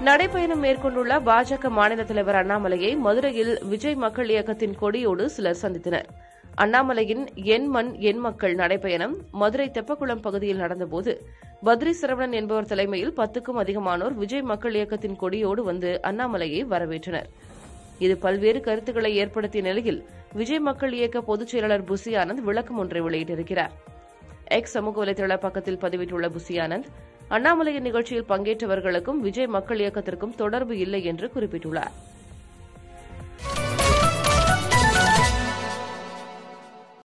நடைப்பயணம் மேற்கொண்டுள்ள பாஜக மாநில தலைவர் அண்ணாமலையை மதுரையில் விஜய் மக்கள் இயக்கத்தின் கொடியோடு சிலர் சந்தித்தனர் அண்ணாமலையின் என் மண் என் மக்கள் நடைப்பயணம் மதுரை தெப்பக்குளம் பகுதியில் நடந்தபோது பத்ரி சரவணன் என்பவர் தலைமையில் பத்துக்கும் அதிகமானோர் விஜய் மக்கள் இயக்கத்தின் கொடியோடு வந்து அண்ணாமலையை வரவேற்றனர் இது பல்வேறு கருத்துக்களை ஏற்படுத்திய நிலையில் விஜய் மக்கள் இயக்க பொதுச் செயலாளர் புசி ஆனந்த் விளக்கம் ஒன்றை வெளியிட்டிருக்கிறார் எக்ஸ் சமூக வலைதள பக்கத்தில் பதிவிட்டுள்ள புசி ஆனந்த் அண்ணாமலையின் நிகழ்ச்சியில் பங்கேற்றவர்களுக்கும் விஜய் மக்கள் இயக்கத்திற்கும் தொடர்பு இல்லை என்று குறிப்பிட்டுள்ளார்